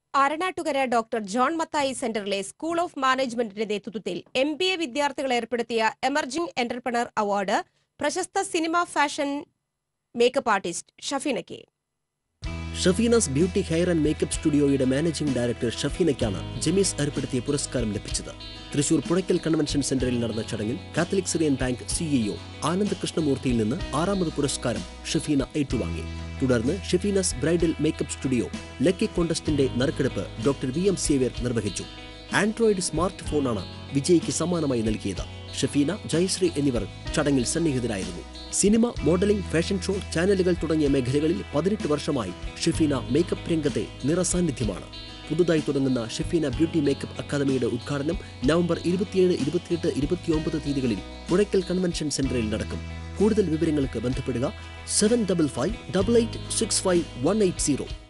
ആരണാട്ടുകര doctor John Mathai സെന്ററിലെ school of മാനേജ്മെന്റിന്റെ നേതൃത്വത്തിൽ എം ബി എ വിദ്യാർത്ഥികൾ ഏർപ്പെടുത്തിയ എമർജിംഗ് എന്റർപ്രണർ അവാർഡ് പ്രശസ്ത സിനിമ ഫാഷൻ മേക്കപ്പ് ആർട്ടിസ്റ്റ് ഷഫീനയ്ക്ക് Shafeenas beauty hair and makeup സ്റ്റുഡിയോയുടെ മാനേജിംഗ് ഡയറക്ടർ ഷഫീനയ്ക്കാണ് ജമീസ് ഏർപ്പെടുത്തിയ പുരസ്കാരം ലഭിച്ചത് തൃശൂർ പുഴയ്ക്കൽ കൺവെൻഷൻ സെന്ററിൽ നടന്ന ചടങ്ങിൽ Catholic Syrian bank CEO Anand കൃഷ്ണമൂർത്തിയിൽ നിന്ന് ആറാമത് പുരസ്കാരം ഷഫീന ഏറ്റുവാങ്ങി തുടർന്ന് Shafeenas bridal makeup studio lucky കോണ്ടസ്റ്റിന്റെ നറുക്കെടുപ്പ് ഡോക്ടർ വി എം സേവ്യർ നിർവഹിച്ചു ആൻഡ്രോയിഡ് സ്മാർട്ട് ഫോണാണ് വിജയിക്ക് സമ്മാനമായി നൽകിയത് ഷഫീന ജയശ്രീ എന്നിവർ ചടങ്ങിൽ സന്നിഹിതരായിരുന്നു സിനിമ മോഡലിംഗ് ഫാഷൻ ഷോ ചാനലുകൾ തുടങ്ങിയ മേഖലകളിൽ പതിനെട്ട് വർഷമായി ഷഫീന മേക്കപ്പ് രംഗത്തെ നിറസാന്നിധ്യമാണ് പുതുതായി തുടങ്ങുന്ന ഷഫീന ബ്യൂട്ടി മേക്കപ്പ് അക്കാദമിയുടെ ഉദ്ഘാടനം നവംബർ ഇരുപത്തിയേഴ് ഇരുപത്തിയെട്ട് ഇരുപത്തിയൊമ്പത് തീയതികളിൽ പുഴയ്ക്കൽ കൺവെൻഷൻ സെന്ററിൽ നടക്കും കൂടുതൽ വിവരങ്ങൾക്ക് ബന്ധപ്പെടുക seven double five double eight six five one eight zero